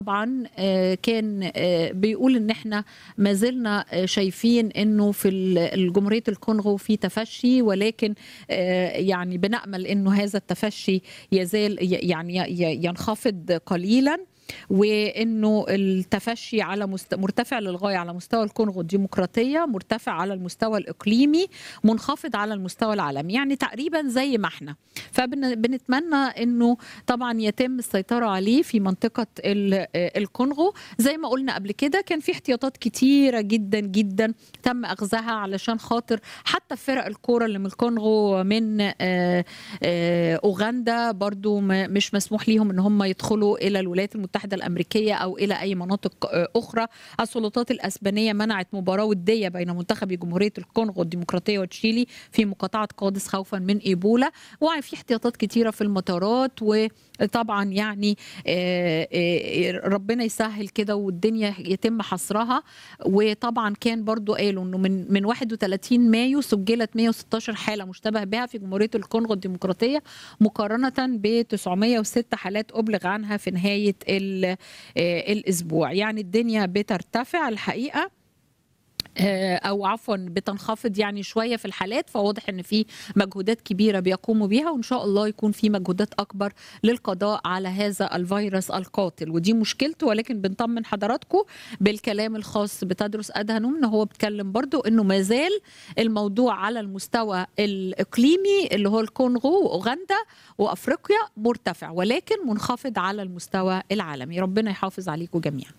طبعا آه، كان آه، بيقول ان احنا ما زلنا آه، شايفين انه في ال- جمهوريه الكونغو في تفشي ولكن آه، يعني بنامل انه هذا التفشي يزال ي- يعني ي- ينخفض قليلا وانه التفشي على مست... مرتفع للغايه على مستوى الكونغو الديمقراطيه مرتفع على المستوى الاقليمي منخفض على المستوى العالمي يعني تقريبا زي ما احنا فبنتمنى انه طبعا يتم السيطره عليه في منطقه ال- آه، الكونغو زي ما قلنا قبل كده كان في احتياطات كتيره جدا جدا تم اخذها علشان خاطر حتى فرق الكوره اللي من الكونغو من آه، آه، اوغندا برضو ما- مش مسموح ليهم ان هم يدخلوا الى الولايات المتحده الامريكيه او الى اي مناطق آه، اخرى السلطات الاسبانيه منعت مباراه وديه بين منتخب جمهوريه الكونغو الديمقراطيه وتشيلي في مقاطعه قادس خوفا من ايبولا وفي احتياطات كتيره في المطارات وطبعا يعني آه، آه، ربنا يسهل كده والدنيا يتم حصرها وطبعا كان برضو قالوا انه من من 31 مايو سجلت 116 حاله مشتبه بها في جمهوريه الكونغو الديمقراطيه مقارنه ب 906 حالات ابلغ عنها في نهايه ال- آه، الاسبوع يعني الدنيا بترتفع الحقيقه آه، او عفوا بتنخفض يعني شويه في الحالات فواضح ان في مجهودات كبيره بيقوموا بيها وان شاء الله يكون في مجهودات اكبر للقضاء على هذا الفيروس القاتل ودي مشكلته ولكن بنطمن حضراتكم بالكلام الخاص بتدرس ادهنوم ان هو بيتكلم برضو انه ما زال الموضوع على المستوى الاقليمي اللي هو الكونغو واوغندا وافريقيا مرتفع ولكن منخفض على المستوى العالمي ربنا يحافظ عليكم جميعا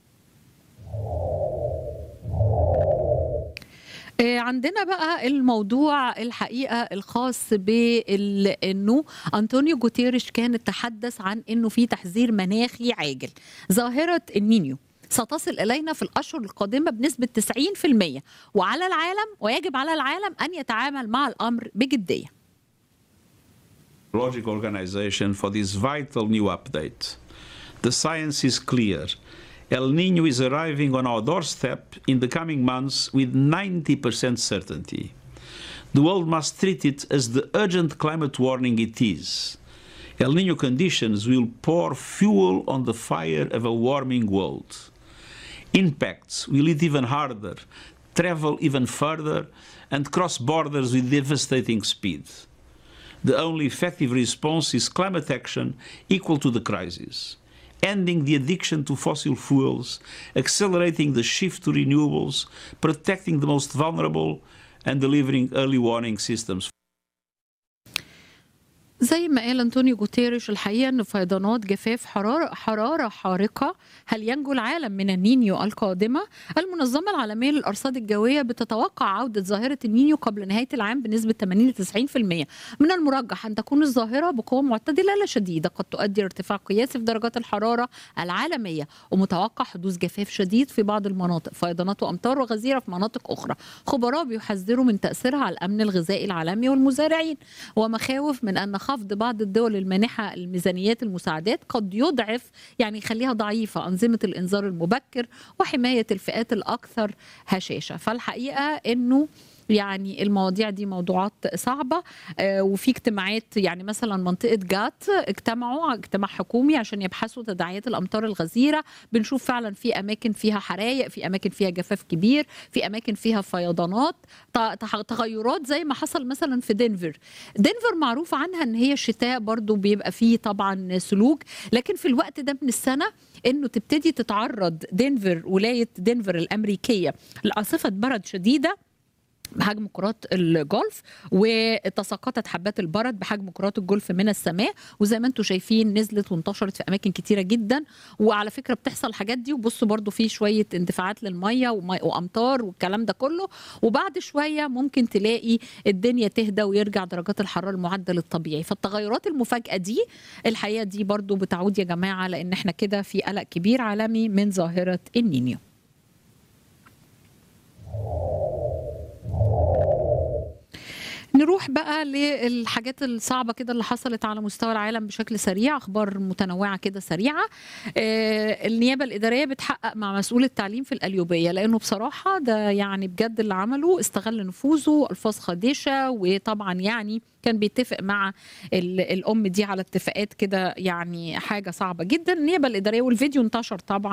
آه، عندنا بقى الموضوع الحقيقه الخاص بانه انطونيو جوتيريش كان تحدث عن انه في تحذير مناخي عاجل ظاهره النينيو ستصل الينا في الاشهر القادمه بنسبه 90% وعلى العالم ويجب على العالم ان يتعامل مع الامر بجديه Meteorological Organization for this vital new update. The science is clear. El Nino is arriving on our doorstep in the coming months with 90% certainty. The world must treat it as the urgent climate warning it is. El Nino conditions will pour fuel on the fire of a warming world. Impacts will hit even harder, travel even further, and cross borders with devastating speed. The only effective response is climate action equal to the crisis, ending the addiction to fossil fuels, accelerating the shift to renewables, protecting the most vulnerable, and delivering early warning systems. زي ما قال انطونيو جوتيريش الحقيقه ان فيضانات جفاف حراره حراره حارقه هل ينجو العالم من النينيو القادمه؟ المنظمه العالميه للارصاد الجويه بتتوقع عوده ظاهره النينيو قبل نهايه العام بنسبه 80 ل 90% من المرجح ان تكون الظاهره بقوه معتدله لا شديده قد تؤدي لارتفاع قياسي في درجات الحراره العالميه ومتوقع حدوث جفاف شديد في بعض المناطق فيضانات وامطار وغزيره في مناطق اخرى خبراء بيحذروا من تاثيرها على الامن الغذائي العالمي والمزارعين ومخاوف من ان خفض بعض الدول المانحه الميزانيات المساعدات قد يضعف يعني يخليها ضعيفه انظمه الانذار المبكر وحمايه الفئات الاكثر هشاشه فالحقيقه انه يعني المواضيع دي موضوعات صعبة آه، وفي اجتماعات يعني مثلا منطقة جات اجتمعوا اجتماع حكومي عشان يبحثوا تداعيات الأمطار الغزيرة بنشوف فعلا في أماكن فيها حرايق في أماكن فيها جفاف كبير في أماكن فيها فيضانات ت- تح- تغيرات زي ما حصل مثلا في دنفر دنفر معروف عنها ان هي الشتاء برضو بيبقى فيه طبعا سلوك لكن في الوقت ده من السنة انه تبتدي تتعرض دنفر ولاية دنفر الأمريكية لعاصفة برد شديدة بحجم كرات الجولف وتساقطت حبات البرد بحجم كرات الجولف من السماء وزي ما انتم شايفين نزلت وانتشرت في اماكن كتيره جدا وعلى فكره بتحصل الحاجات دي وبصوا برضو في شويه اندفاعات للميه ومي- وامطار والكلام ده كله وبعد شويه ممكن تلاقي الدنيا تهدى ويرجع درجات الحراره المعدل الطبيعي فالتغيرات المفاجئه دي الحقيقه دي برضو بتعود يا جماعه لان احنا كده في قلق كبير عالمي من ظاهره النينيو نروح بقى للحاجات الصعبة كده اللي حصلت على مستوى العالم بشكل سريع أخبار متنوعة كده سريعة آه، النيابة الإدارية بتحقق مع مسؤول التعليم في القليوبية لأنه بصراحة ده يعني بجد اللي عمله استغل نفوذه ألفاظ خادشة وطبعا يعني كان بيتفق مع ال- الأم دي على اتفاقات كده يعني حاجة صعبة جدا النيابة الإدارية والفيديو انتشر طبعا